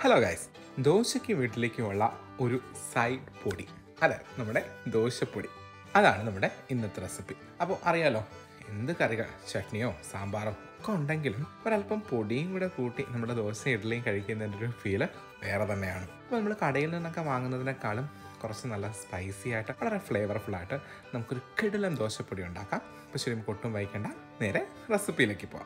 hello guys ദോശയ്ക്ക് വീട്ടിലേക്കുമുള്ള ഒരു side പൊടി അതെ നമ്മുടെ ദോശപ്പൊടി അതാണ് നമ്മുടെ ഇന്നത്തെ റെസിപ്പി അപ്പോൾ അറിയാലോ എന്ത് കറികൾ ചട്നിയോ സാമ്പാറോ ഒക്കെ ഉണ്ടെങ്കിലും ഒരല്പം പൊടിയും കൂടെ കൂട്ടി നമ്മുടെ ദോശ ഇഡ്ഡലിയും കഴിക്കുന്നതിൻ്റെ ഒരു ഫീല് വേറെ തന്നെയാണ് അപ്പോൾ നമ്മൾ കടയിൽ നിന്നൊക്കെ വാങ്ങുന്നതിനേക്കാളും കുറച്ച് നല്ല സ്പൈസി ആയിട്ട് വളരെ ഫ്ലേവർഫുൾ ആയിട്ട് നമുക്കൊരു കിടിലൻ ദോശപ്പൊടി ഉണ്ടാക്കാം അപ്പോൾ ശരി നമുക്ക് ഒട്ടും വൈകണ്ട നേരെ റെസിപ്പിയിലേക്ക് പോവാം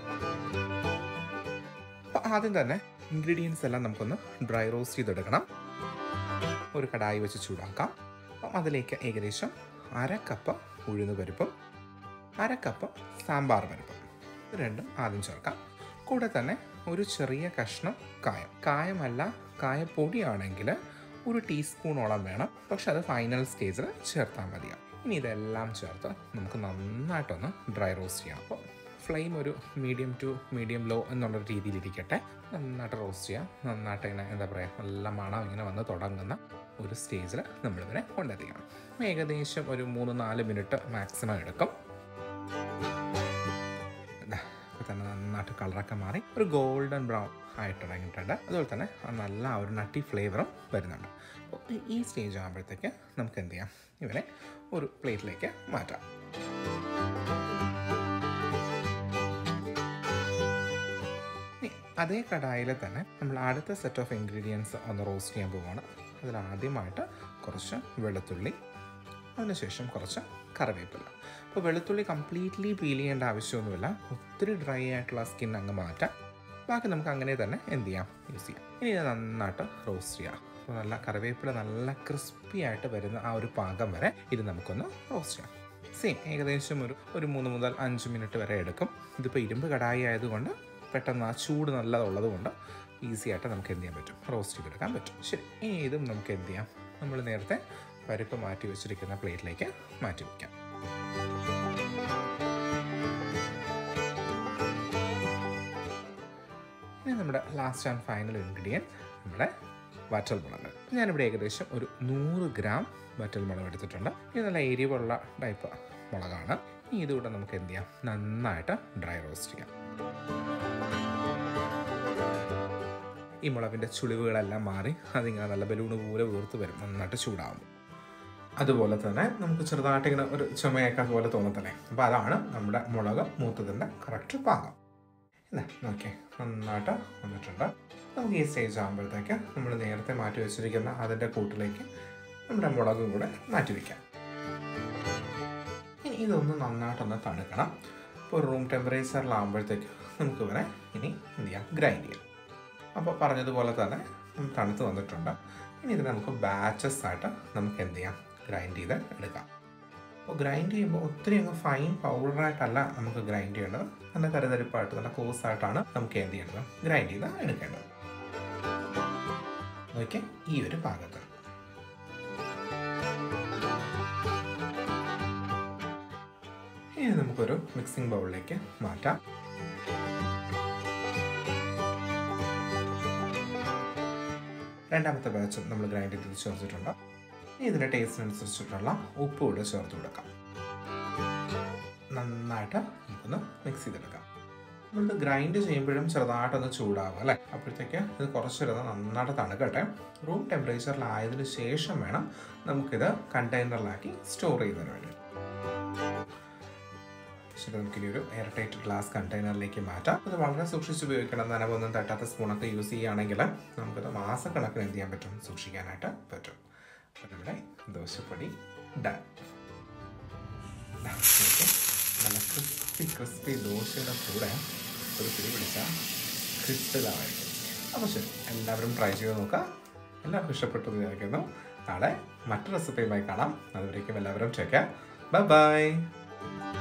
അപ്പോൾ ആദ്യം തന്നെ ഇൻഗ്രീഡിയൻസ് എല്ലാം നമുക്കൊന്ന് ഡ്രൈ റോസ്റ്റ് ചെയ്തെടുക്കണം ഒരു കടായി വെച്ച് ചൂടാക്കാം അപ്പം അതിലേക്ക് ഏകദേശം അര കപ്പ് ഉഴുന്ന് പരിപ്പും അര കപ്പ് സാമ്പാർ പരിപ്പും ഇത് രണ്ടും ആദ്യം ചേർക്കാം കൂടെ തന്നെ ഒരു ചെറിയ കഷ്ണം കായം കായമല്ല കായപ്പൊടിയാണെങ്കിൽ ഒരു ടീസ്പൂണോളം വേണം പക്ഷെ അത് ഫൈനൽ സ്റ്റേജിൽ ചേർത്താൽ മതിയാവും ഇനി ഇതെല്ലാം ചേർത്ത് നമുക്ക് നന്നായിട്ടൊന്ന് ഡ്രൈ റോസ്റ്റ് ചെയ്യണം അപ്പോൾ ഫ്ലെയിം ഒരു മീഡിയം ടു മീഡിയം ലോ എന്നുള്ള രീതിയിലിരിക്കട്ടെ നന്നായിട്ട് റോസ്റ്റ് ചെയ്യാം നന്നായിട്ട് ഇങ്ങനെ എന്താ പറയുക നല്ല മണം ഇങ്ങനെ വന്ന് തുടങ്ങുന്ന ഒരു സ്റ്റേജിൽ നമ്മളിതിനെ കൊണ്ടെത്തിക്കണം ഏകദേശം ഒരു മൂന്ന് നാല് മിനിറ്റ് മാക്സിമം എടുക്കും ദാ, ഇപ്പോൾ തന്നെ നന്നായിട്ട് കളറൊക്കെ മാറി ഒരു ഗോൾഡൻ ബ്രൗൺ ആയിട്ട് ഇറങ്ങിയിട്ടുണ്ട് അതുപോലെ തന്നെ ആ നല്ല ആ ഒരു നട്ടി ഫ്ലേവറും വരുന്നുണ്ട് അപ്പോൾ ഈ- ഈ സ്റ്റേജ് ആകുമ്പോഴത്തേക്ക് നമുക്ക് എന്ത് ചെയ്യാം ഇവനെ ഒരു പ്ലേറ്റിലേക്ക് മാറ്റാം ഇനി അതേ കടായിൽ തന്നെ നമ്മൾ അടുത്ത സെറ്റ് ഓഫ് ഇൻഗ്രീഡിയൻസ് ഒന്ന് റോസ്റ്റ് ചെയ്യാൻ പോവുകയാണ് അതിൽ ആദ്യമായിട്ട് കുറച്ച് വെളുത്തുള്ളി അതിനുശേഷം കുറച്ച് കറിവേപ്പില അപ്പോൾ വെളുത്തുള്ളി കംപ്ലീറ്റ്ലി പീൽ ചെയ്യേണ്ട ആവശ്യമൊന്നുമില്ല ഒത്തിരി ഡ്രൈ ആയിട്ടുള്ള സ്കിൻ അങ്ങ് മാറ്റാം ബാക്കി നമുക്ക് അങ്ങനെ തന്നെ എന്ത് ചെയ്യാം യൂസ് ചെയ്യാം ഇനി ഇത് നന്നായിട്ട് റോസ്റ്റ് ചെയ്യാം അപ്പോൾ നല്ല കറിവേപ്പില നല്ല ക്രിസ്പി ആയിട്ട് വരുന്ന ആ ഒരു പാകം വരെ ഇത് നമുക്കൊന്ന് റോസ്റ്റ് ചെയ്യാം സെയിം ഏകദേശം ഒരു ഒരു മൂന്ന് മുതൽ അഞ്ച് മിനിറ്റ് വരെ എടുക്കും ഇതിപ്പോൾ ഇരുമ്പ് കടായി ആയതുകൊണ്ട് പെട്ടെന്ന് ആ ചൂട് നല്ലതുള്ളത് കൊണ്ട് ഈസി ആയിട്ട് നമുക്ക് എന്ത് ചെയ്യാൻ പറ്റും റോസ്റ്റ് ചെയ്തെടുക്കാൻ പറ്റും ശരി ഇനി ഇതും നമുക്ക് എന്ത് ചെയ്യാം നമ്മൾ നേരത്തെ പരിപ്പ് മാറ്റി വെച്ചിരിക്കുന്ന പ്ലേറ്റിലേക്ക് മാറ്റി വയ്ക്കാം ഇനി നമ്മുടെ ലാസ്റ്റ് ആൻഡ് ഫൈനൽ ഇൻഗ്രീഡിയൻറ്റ് നമ്മുടെ വറ്റൽ മുളക് ഞാനിവിടെ ഏകദേശം ഒരു നൂറ് ഗ്രാം വറ്റൽ മുളക് എടുത്തിട്ടുണ്ട് ഇത് നല്ല എരിവുള്ള ടൈപ്പ് മുളകാണ് ഇനി ഇതുകൂടെ നമുക്ക് എന്ത് ചെയ്യാം നന്നായിട്ട് ഡ്രൈ റോസ്റ്റ് ചെയ്യാം ഈ മുളകിൻ്റെ ചുളിവുകളെല്ലാം മാറി അതിങ്ങനെ നല്ല ബലൂണ് പോലെ വീർത്ത് വരും നന്നായിട്ട് ചൂടാകും അതുപോലെ തന്നെ നമുക്ക് ചെറുതായിട്ട് ഇങ്ങനെ ഒരു ചുമയൊക്കെ പോലെ തോന്നത്തല്ലേ അപ്പോൾ അതാണ് നമ്മുടെ മുളക് മൂത്തതിൻ്റെ കറക്റ്റ് പാകം ഇതാ നോക്കിയേ നന്നായിട്ട് വന്നിട്ടുണ്ട് നമുക്ക് ഈ സ്റ്റേജ് ആകുമ്പോഴത്തേക്ക് നമ്മൾ നേരത്തെ മാറ്റി വെച്ചിരിക്കുന്ന അതിൻ്റെ കൂട്ടിലേക്ക് നമ്മുടെ മുളകും കൂടെ മാറ്റി വയ്ക്കാം ഇനി ഇതൊന്ന് നന്നായിട്ടൊന്ന് തണുക്കണം ഇപ്പോൾ റൂം ടെമ്പറേച്ചറിലാകുമ്പോഴത്തേക്ക് നമുക്ക് ഇവരെ ഇനി എന്ത് ചെയ്യാം ഗ്രൈൻഡ് ചെയ്യാം അപ്പോൾ പറഞ്ഞതുപോലെ തന്നെ ഉം, തണുത്ത് വന്നിട്ടുണ്ട് ഇനി ഇത് നമുക്ക് ബാച്ചസ് ആയിട്ട് നമുക്ക് എന്ത് ചെയ്യാം ഗ്രൈൻഡ് ചെയ്ത് എടുക്കാം അപ്പോൾ ഗ്രൈൻഡ് ചെയ്യുമ്പോൾ ഒത്തിരി അങ്ങ് ഫൈൻ പൗഡറായിട്ടല്ല നമുക്ക് ഗ്രൈൻഡ് ചെയ്യേണ്ടത് നല്ല തരിതരിപ്പായിട്ട് നല്ല കോഴ്സായിട്ടാണ് നമുക്ക് എന്ത് ചെയ്യേണ്ടത് ഗ്രൈൻഡ് ചെയ്ത് എടുക്കേണ്ടത് നോക്കിയേ ഈ ഒരു ഭാഗത്ത് ഇനി നമുക്കൊരു മിക്സിംഗ് ബൗളിലേക്ക് മാറ്റാം രണ്ടാമത്തെ ബാച്ചും നമ്മൾ ഗ്രൈൻഡ് ചെയ്ത് ചേർത്തിട്ടുണ്ട് ഇനി ഇതിൻ്റെ ടേസ്റ്റിനനുസരിച്ചിട്ടുള്ള ഉപ്പ് കൂടെ ചേർത്ത് കൊടുക്കാം നന്നായിട്ട് നമുക്കൊന്ന് മിക്സ് ചെയ്തെടുക്കാം നമ്മളിത് ഗ്രൈൻഡ് ചെയ്യുമ്പോഴും ചെറുതായിട്ടൊന്ന് ചൂടാവും അല്ലേ അപ്പോഴത്തേക്ക് ഇത് കുറച്ചൊരു നന്നായിട്ട് തണുക്കട്ടെ റൂം ടെമ്പറേച്ചറിലായതിനു ശേഷം വേണം നമുക്കിത് കണ്ടെയ്നറിലാക്കി സ്റ്റോർ ചെയ്യുന്നതിന് വേണ്ടി ശരി നമുക്കിനി ഒരു എയർ ടൈറ്റ് ഗ്ലാസ് കണ്ടെയ്നറിലേക്ക് മാറ്റാം ഇത് വളരെ സൂക്ഷിച്ച് ഉപയോഗിക്കണം നനവൊന്നും തട്ടാത്ത സ്പൂണൊക്കെ യൂസ് ചെയ്യുകയാണെങ്കിൽ നമുക്കത് മാസക്കണക്കിന് എന്ത് ചെയ്യാൻ പറ്റും സൂക്ഷിക്കാനായിട്ട് പറ്റും അപ്പോൾ നമ്മുടെ ദോശപ്പൊടി ഡൺ നല്ല ക്രിസ്പി ക്രിസ്പി ദോശയുടെ കൂടെ ഒരു പിടി പിടിച്ചാൽ ക്രിസ്റ്റലായിരിക്കും അപ്പോൾ ശരി എല്ലാവരും ട്രൈ ചെയ്ത് നോക്കുക എല്ലാവർക്കും ഇഷ്ടപ്പെട്ടു എന്ന് വിചാരിക്കുന്നു നാളെ മറ്റു റെസിപ്പിയുമായി കാണാം അതുവരേക്കും എല്ലാവരും ചേക്കാം ബൈ ബൈ